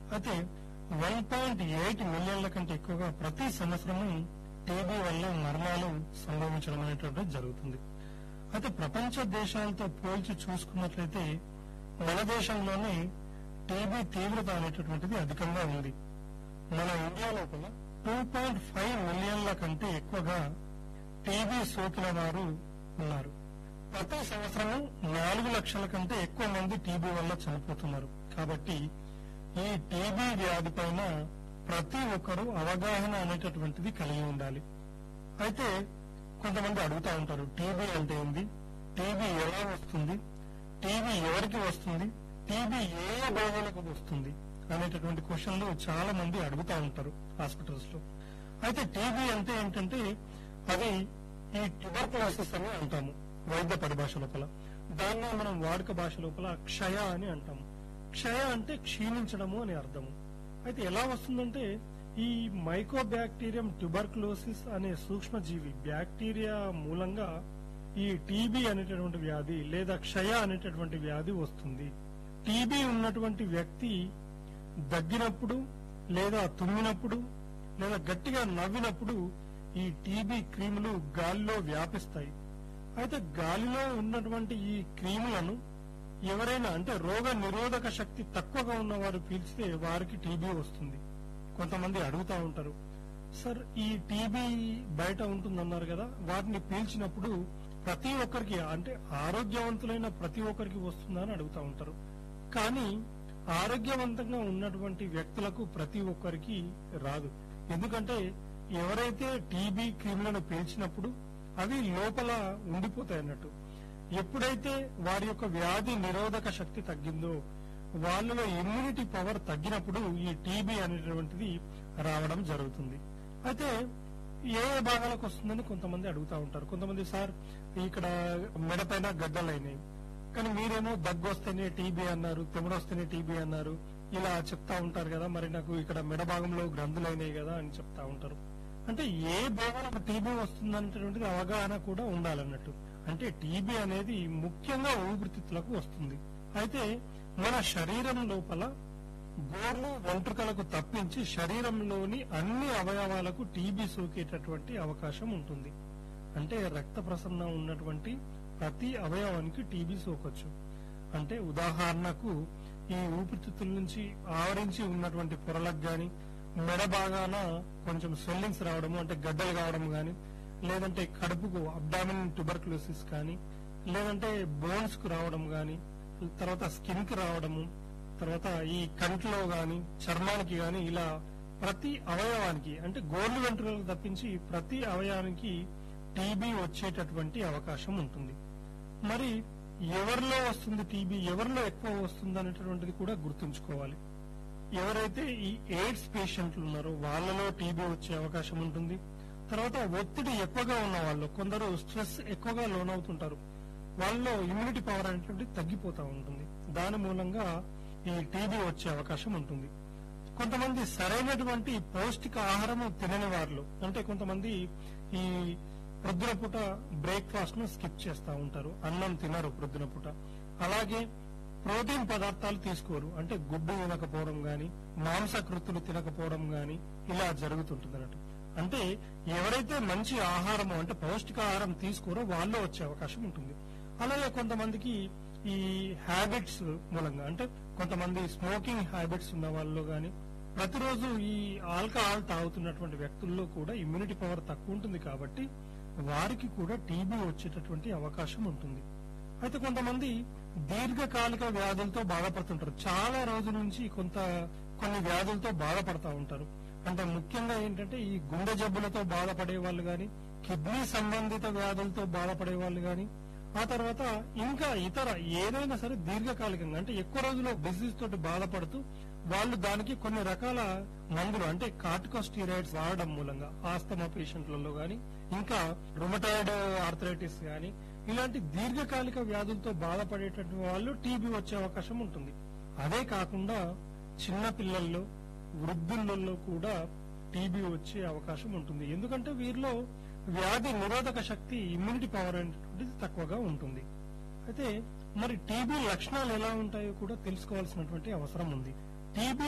అయితే one point eight మిలియన్ల కంటే ఎక్కువగా ప్రతి సంవత్సరము టీబీ వల్ల మరణాలు సంభవించడం అనేటువంటిది జరుగుతుంది అయితే ప్రపంచ దేశాలతో పోల్చి చూసుకున్నట్లయితే మన దేశంలోనే టీబీ తీవ్రత అనేటటువంటిది అధికంగా ఉంది మన ఇండియా లోపల టూ పాయింట్ ఫైవ్ మిలియన్ల కంటే ఎక్కువగా టీబీ సోకిన వారు ఉన్నారు ప్రతి సంవత్సరం నాలుగు లక్షల కంటే ఎక్కువ మంది టీబీ వల్ల చనిపోతున్నారు కాబట్టి ఈ టీబీ వ్యాధి పైన ప్రతి ఒక్కరూ అవగాహన అనేటటువంటిది కలిగి ఉండాలి అయితే కొంతమంది అడుగుతా ఉంటారు టీబీ అంటే ఏంది టీబీ ఎలా వస్తుంది టీబీ ఎవరికి వస్తుంది టీబీ ఏ ఏ భాగాలకు వస్తుంది అనేటటువంటి క్వశ్చన్లు చాలా మంది అడుగుతా ఉంటారు హాస్పిటల్స్ లో అయితే టీబీ అంటే ఏంటంటే అది ఈ ట్యూబర్కులోసిస్ అని అంటాము వైద్య పరిభాష లోపల దాన్ని మనం వాడుక భాష లోపల క్షయ అని అంటాము క్షయ అంటే క్షీణించడము అని అర్థము అయితే ఎలా వస్తుందంటే ఈ మైకోబ్యాక్టీరియం ట్యూబర్కులోసిస్ అనే సూక్ష్మజీవి బ్యాక్టీరియా మూలంగా ఈ టీబీ అనేటటువంటి వ్యాధి లేదా క్షయ అనేటటువంటి వ్యాధి వస్తుంది టీబీ ఉన్నటువంటి వ్యక్తి దగ్గినప్పుడు లేదా తుమ్మినప్పుడు లేదా గట్టిగా నవ్వినప్పుడు ఈ టీబీ క్రీములు గాలిలో వ్యాపిస్తాయి అయితే గాలిలో ఉన్నటువంటి ఈ క్రీములను ఎవరైనా అంటే రోగ నిరోధక శక్తి తక్కువగా ఉన్నవారు పీల్చితే వారికి టీబీ వస్తుంది కొంతమంది అడుగుతా ఉంటారు సార్ ఈ టీబీ బయట ఉంటుందన్నారు కదా వాటిని పీల్చినప్పుడు ప్రతి ఒక్కరికి అంటే ఆరోగ్యవంతులైన ప్రతి ఒక్కరికి వస్తుందా అని అడుగుతా ఉంటారు కానీ ఆరోగ్యవంతంగా ఉన్నటువంటి వ్యక్తులకు ప్రతి ఒక్కరికి రాదు ఎందుకంటే ఎవరైతే టీబీ క్రిములను పీల్చినప్పుడు అవి లోపల ఉండిపోతాయి అన్నట్టు ఎప్పుడైతే వారి యొక్క వ్యాధి నిరోధక శక్తి తగ్గిందో వాళ్ళలో ఇమ్యూనిటీ పవర్ తగ్గినప్పుడు ఈ టీబీ అనేటువంటిది రావడం జరుగుతుంది అయితే ఏ ఏ భాగాలకు వస్తుందని కొంతమంది అడుగుతా ఉంటారు కొంతమంది సార్ ఇక్కడ మెడపైన గడ్డలైనాయి కానీ మీరేమో దగ్గు వస్తేనే టీబీ అన్నారు తెముడు వస్తేనే టీబీ అన్నారు ఇలా చెప్తా ఉంటారు కదా మరి నాకు ఇక్కడ మెడ భాగంలో గ్రంథులైనాయి కదా అని చెప్తా ఉంటారు అంటే ఏ భాగాలకు టీబీ వస్తుందనేటువంటిది అవగాహన కూడా ఉండాలన్నట్టు అంటే టీబీ అనేది ముఖ్యంగా ఊపిరితిత్తులకు వస్తుంది అయితే మన శరీరం లోపల గోర్లు వెంట్రుకలకు తప్పించి శరీరంలోని అన్ని అవయవాలకు టీబీ సోకేటటువంటి అవకాశం ఉంటుంది అంటే రక్త ప్రసరణ ఉన్నటువంటి ప్రతి అవయవానికి టీబీ సోకొచ్చు అంటే ఉదాహరణకు ఈ ఊపిరితిత్తుల నుంచి ఆవరించి ఉన్నటువంటి పొరలకు గాని మెడ భాగాన కొంచెం స్వెల్లింగ్స్ రావడము అంటే గడ్డలు కావడం గాని లేదంటే కడుపుకు అబ్డామిన్ ట్యూబర్కులోసిస్ కానీ లేదంటే బోన్స్ కు రావడం గాని తర్వాత స్కిన్ కి రావడము తర్వాత ఈ కంట్లో గాని చర్మానికి గాని ఇలా ప్రతి అవయవానికి అంటే గోర్లు వెంట్రుకలకు తప్పించి ప్రతి అవయవానికి టీబీ వచ్చేటటువంటి అవకాశం ఉంటుంది మరి ఎవరిలో వస్తుంది టీబీ ఎవరిలో ఎక్కువ వస్తుంది అనేటటువంటిది కూడా గుర్తుంచుకోవాలి ఎవరైతే ఈ ఎయిడ్స్ పేషెంట్లు ఉన్నారో వాళ్ళలో టీబీ వచ్చే అవకాశం ఉంటుంది తర్వాత ఒత్తిడి ఎక్కువగా ఉన్న వాళ్ళు కొందరు స్ట్రెస్ ఎక్కువగా లోనవుతుంటారు వాళ్ళలో ఇమ్యూనిటీ పవర్ అనేటువంటి తగ్గిపోతా ఉంటుంది దాని మూలంగా ఈ టీబీ వచ్చే అవకాశం ఉంటుంది కొంతమంది సరైనటువంటి పౌష్టిక ఆహారము తినని వారిలో అంటే కొంతమంది ఈ ప్రొద్దున పూట బ్రేక్ఫాస్ట్ ను స్కిప్ చేస్తా ఉంటారు అన్నం తినరు ప్రొద్దున పూట అలాగే ప్రోటీన్ పదార్థాలు తీసుకోరు అంటే గుడ్డు తినకపోవడం గాని మాంసకృతులు తినకపోవడం గాని ఇలా జరుగుతుంటుంది అన్నట్టు అంటే ఎవరైతే మంచి ఆహారం అంటే పౌష్టికాహారం తీసుకోరో వాళ్ళలో వచ్చే అవకాశం ఉంటుంది అలాగే కొంతమందికి ఈ హ్యాబిట్స్ మూలంగా అంటే కొంతమంది స్మోకింగ్ హ్యాబిట్స్ ఉన్న వాళ్ళలో గాని ప్రతిరోజు ఈ ఆల్కహాల్ తాగుతున్నటువంటి వ్యక్తుల్లో కూడా ఇమ్యూనిటీ పవర్ తక్కువ ఉంటుంది కాబట్టి వారికి కూడా టీబీ వచ్చేటటువంటి అవకాశం ఉంటుంది అయితే కొంతమంది దీర్ఘకాలిక వ్యాధులతో బాధపడుతుంటారు చాలా రోజుల నుంచి కొంత కొన్ని వ్యాధులతో బాధపడతా ఉంటారు అంటే ముఖ్యంగా ఏంటంటే ఈ గుండె జబ్బులతో బాధపడే వాళ్ళు గాని కిడ్నీ సంబంధిత వ్యాధులతో బాధపడే వాళ్ళు గాని ఆ తర్వాత ఇంకా ఇతర ఏదైనా సరే దీర్ఘకాలికంగా అంటే ఎక్కువ రోజులు డిసీజ్ తోటి బాధపడుతూ వాళ్ళు దానికి కొన్ని రకాల మందులు అంటే కార్టికోస్టీరాయిడ్స్ వాడడం మూలంగా ఆస్తమా పేషెంట్లలో గాని ఇంకా రుమటాయిడ్ ఆర్థరైటిస్ గాని ఇలాంటి దీర్ఘకాలిక వ్యాధులతో బాధపడేటటువంటి వాళ్ళు టీబీ వచ్చే అవకాశం ఉంటుంది అదే కాకుండా చిన్న పిల్లల్లో వృద్ధులలో కూడా టీబీ వచ్చే అవకాశం ఉంటుంది ఎందుకంటే వీరిలో వ్యాధి నిరోధక శక్తి ఇమ్యూనిటీ పవర్ అనేటువంటిది తక్కువగా ఉంటుంది అయితే మరి టీబీ లక్షణాలు ఎలా ఉంటాయో కూడా తెలుసుకోవాల్సినటువంటి అవసరం ఉంది టీబీ